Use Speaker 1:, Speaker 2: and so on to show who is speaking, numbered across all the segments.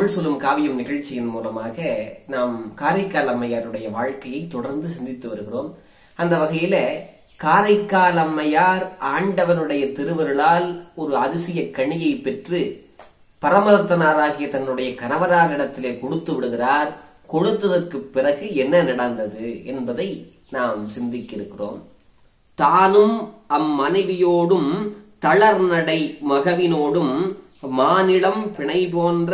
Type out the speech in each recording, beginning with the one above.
Speaker 1: தமிழ் சொல்லும் காவியம் நிகழ்ச்சியின் மூலமாக நாம் காரைக்கால் அம்மையாருடைய வாழ்க்கையை தொடர்ந்து சிந்தித்து வருகிறோம் அந்த வகையில காரைக்கால் அம்மையார் ஆண்டவனுடைய திருவருளால் ஒரு அதிசய கனியை பெற்று பரமதத்தனாராகிய தன்னுடைய கணவராரிடத்திலே கொடுத்து விடுகிறார் கொடுத்ததற்கு பிறகு என்ன நடந்தது என்பதை நாம் சிந்திக்க இருக்கிறோம் தானும் அம்மனைவியோடும் தளர்நடை மகவினோடும் மானிடம் பிணை போன்ற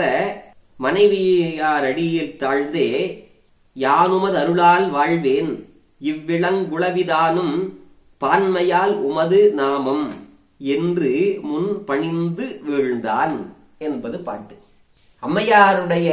Speaker 1: மனைவியாரடியில் தாழ்ந்தே யானுமது அருளால் வாழ்வேன் இவ்விளங்குளவிதானும் பான்மையால் உமது நாமம் என்று முன் பணிந்து வீழ்ந்தான் என்பது பாட்டு அம்மையாருடைய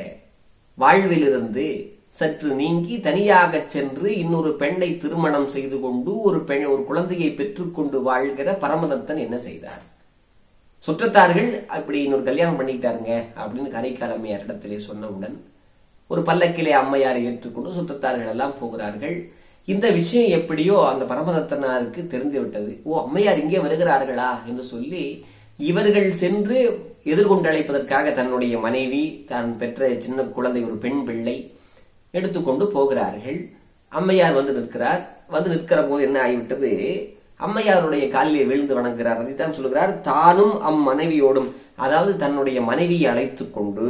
Speaker 1: வாழ்விலிருந்து சற்று நீங்கி தனியாக சென்று இன்னொரு பெண்ணை திருமணம் செய்து கொண்டு ஒரு பெண் ஒரு குழந்தையை பெற்றுக்கொண்டு வாழ்கிற பரமதத்தன் என்ன செய்தார் சுற்றத்தார்கள் அப்படி இன்னொரு கல்யாணம் பண்ணிக்கிட்டாருங்க அப்படின்னு கரைக்கால் அம்மையார் இடத்திலே சொன்னவுடன் ஒரு பல்லக்கிலே அம்மையாரை ஏற்றுக்கொண்டு சுற்றத்தார்கள் எல்லாம் போகிறார்கள் இந்த விஷயம் எப்படியோ அந்த பரமதத்தனாருக்கு தெரிந்து விட்டது ஓ அம்மையார் இங்கே வருகிறார்களா என்று சொல்லி இவர்கள் சென்று எதிர்கொண்டு அழைப்பதற்காக தன்னுடைய மனைவி தான் பெற்ற சின்ன குழந்தை ஒரு பெண் பிள்ளை எடுத்துக்கொண்டு போகிறார்கள் அம்மையார் வந்து நிற்கிறார் வந்து நிற்கிற போது என்ன ஆகிவிட்டது அம்மையாருடைய காலிலே விழுந்து வணங்குகிறார் அதைத்தான் சொல்லுகிறார் தானும் அம் மனைவியோடும் அதாவது தன்னுடைய மனைவியை அழைத்துக் கொண்டு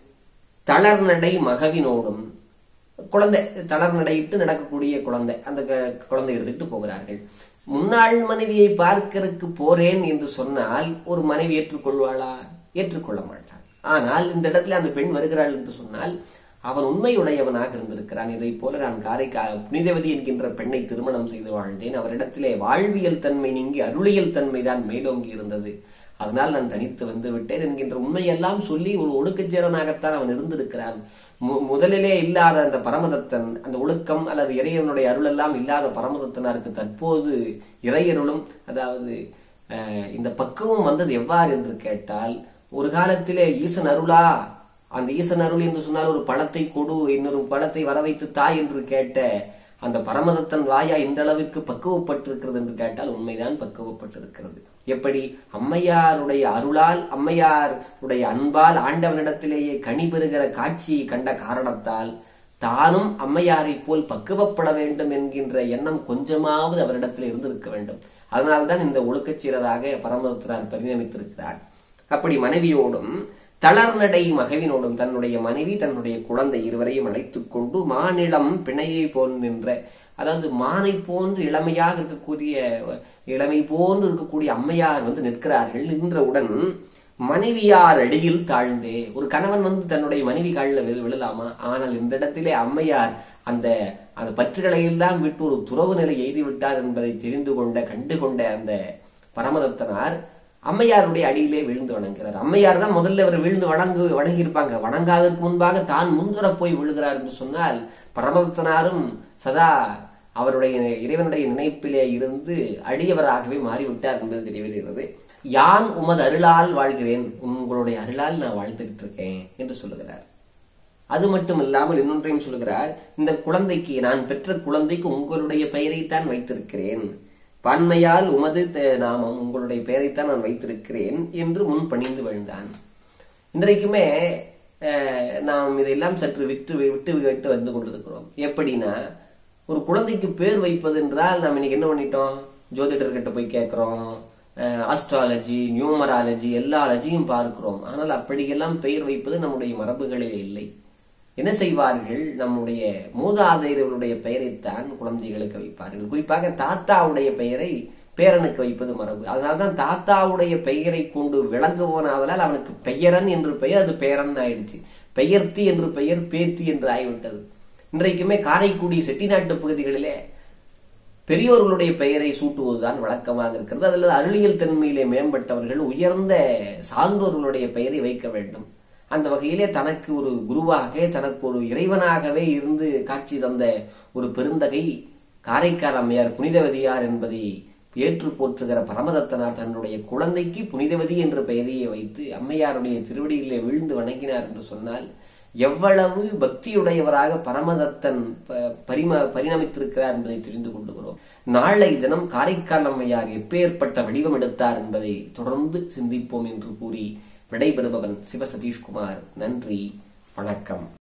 Speaker 1: தளர்நடை மகவினோடும் குழந்தை தளர்நடையிட்டு நடக்கக்கூடிய குழந்தை அந்த க- குழந்தை எடுத்துக்கிட்டு போகிறார்கள் முன்னாள் மனைவியை பார்க்கறதுக்கு போறேன் என்று சொன்னால் ஒரு மனைவி ஏற்றுக்கொள்வாளா ஏற்றுக்கொள்ள மாட்டாள் ஆனால் இந்த இடத்துல அந்த பெண் வருகிறாள் என்று சொன்னால் அவன் உண்மையுடையவனாக இருந்திருக்கிறான் இதை போல நான் காரைக்கா புனிதவதி என்கின்ற பெண்ணை திருமணம் செய்து வாழ்ந்தேன் அவரிடத்திலே வாழ்வியல் தன்மை நீங்கி அருளியல் தன்மை தான் மேலோங்கி இருந்தது அதனால் நான் தனித்து வந்து விட்டேன் என்கின்ற உண்மையெல்லாம் சொல்லி ஒரு ஒடுக்கச்சேரனாகத்தான் அவன் இருந்திருக்கிறான் மு- முதலிலே இல்லாத அந்த பரமதத்தன் அந்த ஒழுக்கம் அல்லது இறைவனுடைய அருள் எல்லாம் இல்லாத பரமதத்தனாருக்கு தற்போது இறையருளும் அதாவது அஹ், இந்த பக்குவம் வந்தது எவ்வாறு என்று கேட்டால் ஒரு காலத்திலே ஈசன் அருளா அந்த ஈசன் அருள் என்று சொன்னால் ஒரு பழத்தை கொடு இன்னொரு பழத்தை வர வைத்து தாய் என்று கேட்ட அந்த பரமதத்தன் வாயா இந்த அளவிற்கு பக்குவப்பட்டிருக்கிறது என்று கேட்டால் உண்மைதான் பக்குவப்பட்டிருக்கிறது எப்படி அம்மையாருடைய அருளால் அம்மையாருடைய அன்பால் ஆண்டவனிடத்திலேயே கனி பெறுகிற காட்சியை கண்ட காரணத்தால் தானும் அம்மையாரை போல் பக்குவப்பட வேண்டும் என்கின்ற எண்ணம் கொஞ்சமாவது அவரிடத்தில் இருந்திருக்க வேண்டும் அதனால்தான் இந்த ஒழுக்கச்சீரராக பரமதத்தனார் பரிணமித்திருக்கிறார் அப்படி மனைவியோடும் தளர்நடை மகவினோடும் தன்னுடைய மனைவி தன்னுடைய குழந்தை இருவரையும் அழைத்துக் கொண்டு மானிளம் பிணையை போல் நின்ற அதாவது மானை போன்று இளமையாக இருக்கக்கூடிய இளமை போன்று இருக்கக்கூடிய அம்மையார் வந்து நிற்கிறார்கள் நின்றவுடன் மனைவியார் அடியில் தாழ்ந்தே ஒரு கணவன் வந்து தன்னுடைய மனைவி காலில் விழு விழலாமா ஆனால் இந்த இடத்திலே அம்மையார் அந்த அந்த பற்றுகளை எல்லாம் விட்டு ஒரு துறவு நிலை எய்தி விட்டார் என்பதை தெரிந்து கொண்ட கண்டு கொண்ட அந்த பரமதத்தனார் அம்மையாருடைய அடியிலே விழுந்து வணங்குகிறார் அம்மையார் தான் முதல்ல அவர் விழுந்து வணங்கு வணங்கியிருப்பாங்க வணங்காததற்கு முன்பாக தான் முன்தர போய் விழுகிறார் என்று சொன்னால் பரமதத்தனாரும் சதா அவருடைய இறைவனுடைய நினைப்பிலே இருந்து அடியவராகவே மாறிவிட்டார் என்பது தெரியவிருக்கிறது யான் உமது அருளால் வாழ்கிறேன் உங்களுடைய அருளால் நான் வாழ்த்துக்கிட்டு இருக்கேன் என்று சொல்லுகிறார் அது மட்டும் இல்லாமல் இன்னொன்றையும் சொல்லுகிறார் இந்த குழந்தைக்கு நான் பெற்ற குழந்தைக்கு உங்களுடைய பெயரைத்தான் வைத்திருக்கிறேன் பன்மையால் உமது த- நாமம் உங்களுடைய பெயரைத்தான் நான் வைத்திருக்கிறேன் என்று முன் பணிந்து விழுந்தான் இன்றைக்குமே அஹ், நாம் இதையெல்லாம் சற்று விட்டு விட்டு விட்டு வந்து கொண்டிருக்கிறோம் எப்படின்னா ஒரு குழந்தைக்கு பேர் வைப்பது என்றால் நாம் இன்னைக்கு என்ன பண்ணிட்டோம் ஜோதிடர்கிட்ட போய் கேட்கிறோம் ஆஸ்ட்ராலஜி நியூமராலஜி எல்லா அலஜியும் பார்க்கிறோம் ஆனால் அப்படியெல்லாம் பெயர் வைப்பது நம்முடைய மரபுகளே இல்லை என்ன செய்வார்கள் நம்முடைய மூதாதையர்களுடைய பெயரைத்தான் குழந்தைகளுக்கு வைப்பார்கள் குறிப்பாக தாத்தாவுடைய பெயரை பேரனுக்கு வைப்பது மரபு அதனால்தான் தாத்தாவுடைய பெயரை கொண்டு விளங்குவனாதலால் அவனுக்கு பெயரன் என்று பெயர் அது பேரன் ஆயிடுச்சு பெயர்த்தி என்று பெயர் பேத்தி என்று ஆகிவிட்டது இன்றைக்குமே காரைக்குடி செட்டிநாட்டு பகுதிகளிலே பெரியோர்களுடைய பெயரை சூட்டுவதுதான் வழக்கமாக இருக்கிறது அதில் அருளியல் தன்மையிலே மேம்பட்டவர்கள் உயர்ந்த சான்றோர்களுடைய பெயரை வைக்க வேண்டும் அந்த வகையிலே தனக்கு ஒரு குருவாக தனக்கு ஒரு இறைவனாகவே இருந்து காட்சி தந்த ஒரு பெருந்தகை காரைக்கால் அம்மையார் புனிதவதியார் என்பதை ஏற்று போற்றுகிற பரமதத்தனார் தன்னுடைய குழந்தைக்கு புனிதவதி என்ற பெயரையே வைத்து அம்மையாருடைய திருவடியிலே வீழ்ந்து வணங்கினார் என்று சொன்னால் எவ்வளவு பக்தியுடையவராக பரமதத்தன் ப- பரிம பரிணமித்திருக்கிறார் என்பதை தெரிந்து கொள்ளுகிறோம் நாளை தினம் காரைக்கால் அம்மையார் எப்பேற்பட்ட வடிவம் எடுத்தார் என்பதை தொடர்ந்து சிந்திப்போம் என்று கூறி விடைபெறுபவன் சிவ சதீஷ்குமார் நன்றி வணக்கம்